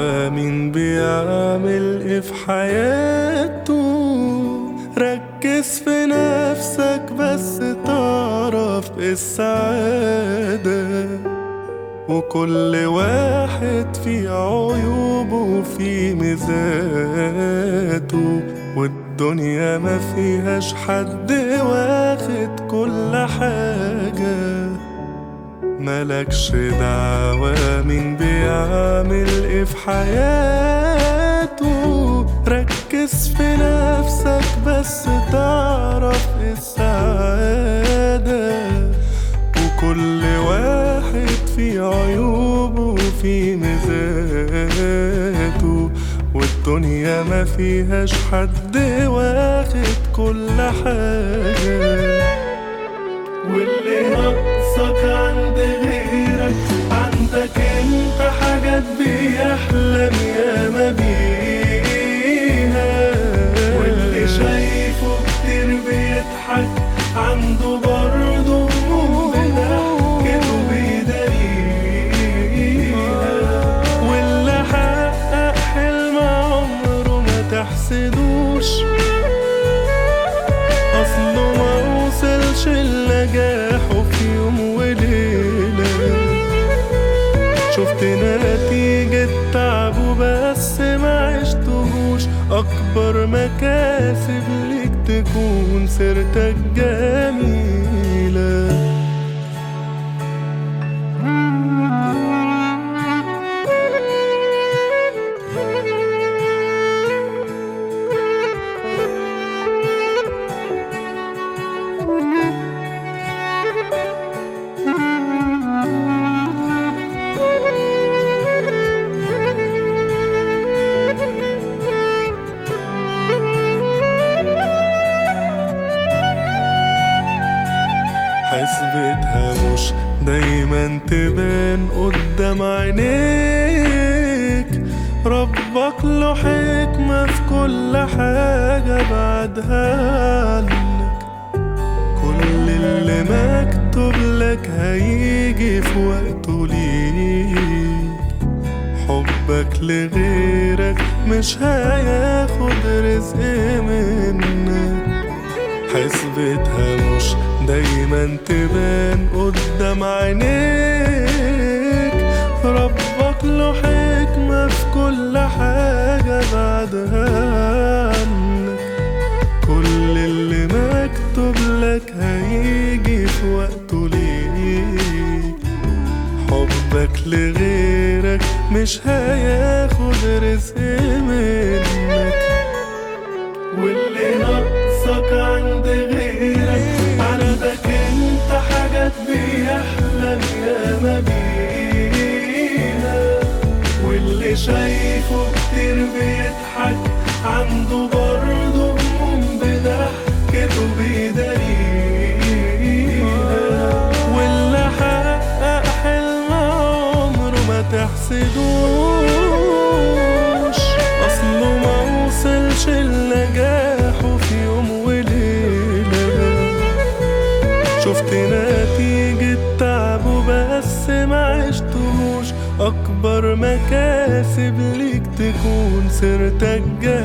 دعوة مين بيعمل ايه في حياته ركز في نفسك بس تعرف إيه السعادة وكل واحد في عيوبه وفي ميزاته والدنيا ما فيهاش حد واخد كل حاجة ملكش دعوة مين بيعمل ايه في حياته ركز في نفسك بس تعرف إيه السعادة وكل واحد في عيوبه وفي ميزاته والدنيا ما فيهاش حد واخد كل حاجة واللي ناقصك عند غيرك عندك انت حاجات بيحلم ياما بيها واللي شايفه كتير بيضحك عنده برضه هموم ضحكته بيداريها واللي حقق حلم عمره ما تحسدوش أصله ما وصلش لنجاحه في يوم وليلة شفت نتيجة تعبه بس ما عشتهوش أكبر مكاسب ليك تكون سيرتك جميلة حسبتها مش دايما تبان قدام عينيك ربك له حكمة في كل حاجة بعدها عنك كل اللي مكتوب لك هيجي في وقته ليك حبك لغيرك مش هياخد رزق منك حسبتها مش دايما تبان قدام عينيك ربك له حكمة في كل حاجة بعدها عنك كل اللي مكتوب لك هيجي في وقته ليك حبك لغيرك مش هياخد رزق منك واللي ناقصك عند غيرك عندك انت حاجات بيحلم ياما بيها واللي شايفه كتير بيضحك عنده برضه هموم بضحكته بيداريها واللي حقق حلم عمره ما تحسدوش اصله ما وصلش لنجاحه في يوم وليلة شفت نتيجة تعبه بس ما عشتهوش أكبر مكاسب ليك تكون سيرتك جاية